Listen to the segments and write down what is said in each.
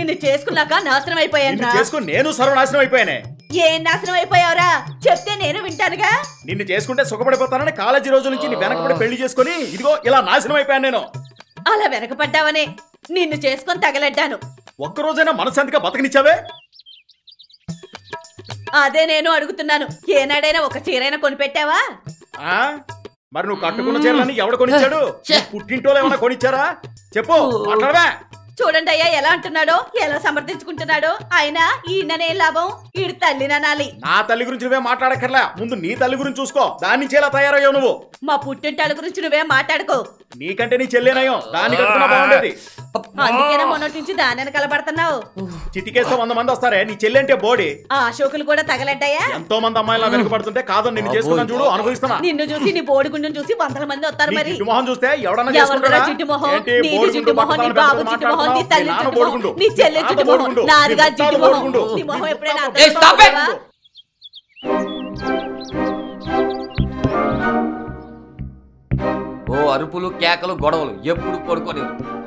నిన్ను చేసుకున్నాక నాశనం అయిపోయాను నిన్ను చేసుకుని నేను సర్వనాశనం అయిపోయానే ఏం నాశనం అయిపోయావురా చెప్తే నేను వింటానుగా నిన్ను చేసుకుంటే సుఖపడిపోతానని కాలేజీ రోజుల నుంచి నీ వెనకబడి పెళ్లి చేసుకుని ఇదిగో ఇలా నాశనం అయిపోయాను నేను అలా వెనకపడ్డావనే నిన్ను చేసుకొని తగలడ్డాను ఒక్క రోజైనా మనశాంతిగా బతకనిచ్చావే అదే నేను అడుగుతున్నాను ఏనాడైనా ఒక చీరైనా కొనిపెట్టావా ఆ మరి నువ్వు కట్టుకున్న చీరలన్నీ ఎవడు కొనిచ్చాడు నీ పుట్టింటోళ్ళు ఏమైనా కొనిచ్చారా చెప్పు మాట్లాడవా చూడండి అయ్యా ఎలా అంటున్నాడో ఎలా సమర్థించుకుంటున్నాడో అయినా ఈయననే లాభం ఈడు తల్లిననాలి నా తల్లి గురించి నువ్వే మాట్లాడక్కర్లా ముందు నీ తల్లి గురించి చూసుకో దాని నుంచి ఎలా తయారయ్యావు నువ్వు మా పుట్టింటాళ్ళ గురించి నువ్వే మాట్లాడుకో నీకంటే నీ చెల్లేనయం దాన్ని కట్టుకున్నా బాగుండేది అందుకేనా మొన్నటి నుంచి దాని వెనకాల పడుతున్నావు చిటికేస్తే వంద మంది వస్తారే నీ చెల్లి అంటే బోడి ఆ అశోకులు కూడా తగలడ్డాయా ఎంతో మంది అమ్మాయిలా వెనుకబడుతుంటే కాదు నిన్ను చేసుకున్నాను చూడు అనుభవిస్తున్నా నిన్ను చూసి నీ బోడి గుండెను చూసి వందల మంది వస్తారు నీ మరి జిడ్డు మొహం చూస్తే ఎవడన్నా ఎవరిదిరా చేసుకుంటాడా జిడ్డు మొహం ఏంటి నీది బోడిగుండు జిడ్డు మొహం నీ పట్టుకొని బాబు పెద్దలు జిడ్డు మొహం నీ మాట్లాడుతున్నావు? తల్లి నీ నాన్న జిడ్డు మొహం బోడిగుండు. నీ చెల్లి నీ జిడ్డు తాత మొహం బోడిగుండు. నాదిగా నీ జిడ్డు ముత్తాత మొహం బోడిగుండు. నీ మొహం ఎప్పుడైనా ఏ, అర్థం stop it! చేసుకోవా? ఓ అరుపులు కేకలు గొడవలు ఎప్పుడు పడుకొని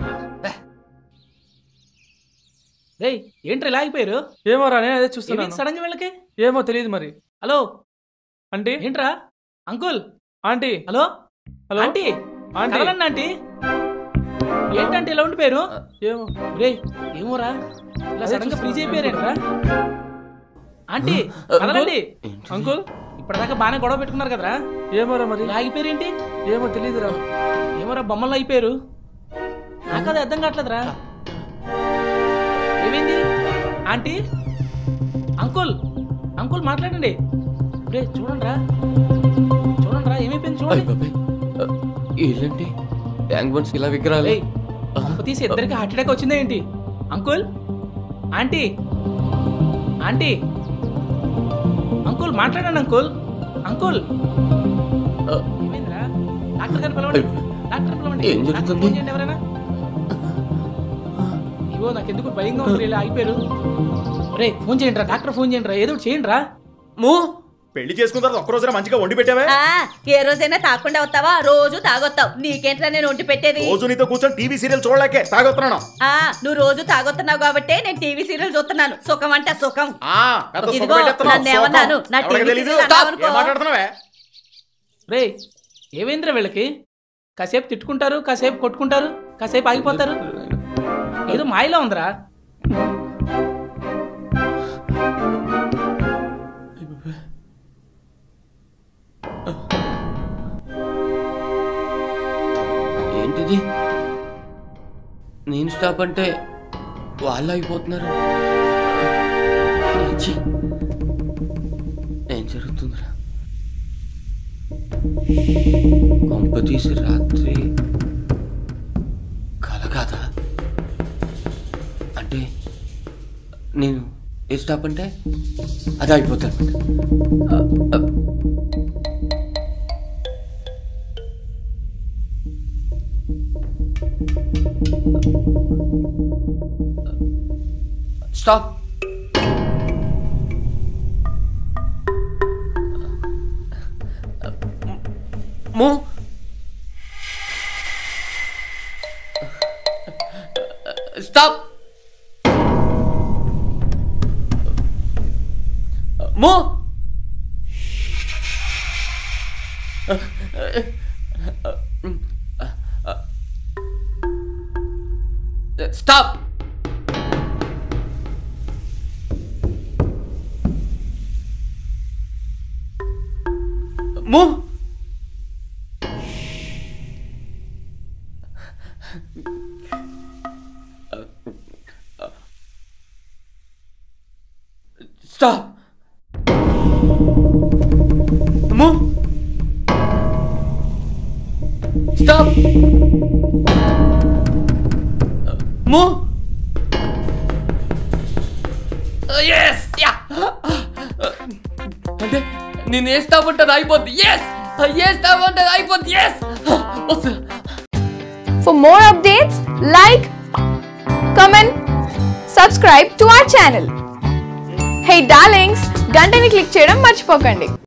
రేయ్ ఏంట్రా ఇలా ఆగిపోయారు ఏమోరా నేను అదే చూస్తున్నాను సడన్ గా వీళ్ళకి ఏమో తెలియదు మరి హలో ఆంటీ ఏంట్రా uncle aunty hello hello aunty aunty కదలండి ఆంటీ ఏంటంటే ఇలా ఉండిపోయారు ఏమో రే ఏమోరా ఇలా అదే సడన్ గా ఫ్రీజ్ చూస్తున్నా. అయిపోయారేంట్రా ఆంటీ కదలండి అంకుల్ ఇప్పటిదాకా బాగానే గొడవ పెట్టుకున్నారు కదరా ఏమోరా మరి ఇలా ఆగిపోయారేంటి ఏమో తెలియదురా ఏమోరా బొమ్మల్లో అయిపోయారు నాకు అది అర్థం కావట్లేదురా ఏమైంది ఆంటీ అంకుల్ అంకుల్ మాట్లాడండి రే చూడండి రా చూడండి రా ఏమైపోయింది చూడండి ఏంటండి ట్యాంక్ బండ్స్ ఇలా విగ్రహాలు రేయ్, పంప తీసి ఇద్దరికి హార్ట్ అటాక్ వచ్చిందా ఏంటి అంకుల్ ఆంటీ ఆంటీ అంకుల్ మాట్లాడండి అంకుల్ అంకుల్ ఆ, ఏమైందిరా డాక్టర్ గారు పిలవండి డాక్టర్ పిలవండి ఏం డాక్టర్ జరుగుతుంది? ఫోన్ చేయండి ఎవరైనా ఇగో నాకు ఎందుకు భయంగా ఉంది ఇలా అయిపోయారు రే ఫోన్ చేయండి రా డాక్టర్ ఫోన్ చేయండి రా ఏదో ఒకటి చేయండి రా మూ పెళ్లి చేసుకున్న తర్వాత ఒక్క రోజున మంచిగా వండి పెట్టావే ఆ, ఏ రోజైనా తాకుండా వస్తావా రోజు తాగొత్తావు నీకేంట్రా నేను ఒంటి పెట్టేది రోజు నీతో కూర్చొని టీవీ సీరియల్ చూడలేకే తాగొస్తున్నాను ఆ నువ్వు రోజు తాగొస్తున్నావు కాబట్టి నేను టీవీ సీరియల్ చూస్తున్నాను సుఖం అంటే సుఖం ఆ, పెద్ద ఇదిగో, సుఖం పెట్టేస్తున్నావు, నన్ను ఏమన్నాను? సుఖం. నా ఎవరికి టీవీ తెలీదు? Serial stop. అన్నావనుకో. ఏం మాట్లాడుతున్నావే రే ఏమైందిరా వీళ్ళకి కాసేపు తిట్టుకుంటారు కాసేపు కొట్టుకుంటారు కాసేపు ఆగిపోతారు ఏదో మాయలో ఉందిరా ఏంటిది నేను స్టాప్ అంటే వాళ్ళు అయిపోతున్నారు ఛీ, ఏం జరుగుతుందిరా కొంప తీసి రాత్రి కల కాదా అంటే నేను ఏ స్టాప్ అంటే అది అయిపోతాను స్టాప్ మూ స్టాప్ మూ స్టాప్ మూ స్టాప్ మూ స్టాప్ మూ ఎస్ యా అంటే నేను ఏ స్టాప్ అంటే అది అయిపోద్ది ఎస్ ఏ స్టాప్ అంటే అది అయిపోద్ది ఎస్ వస్తా For more updates, like, comment, subscribe to our channel. Hey darlings, గంటని click చేయడం మర్చిపోకండి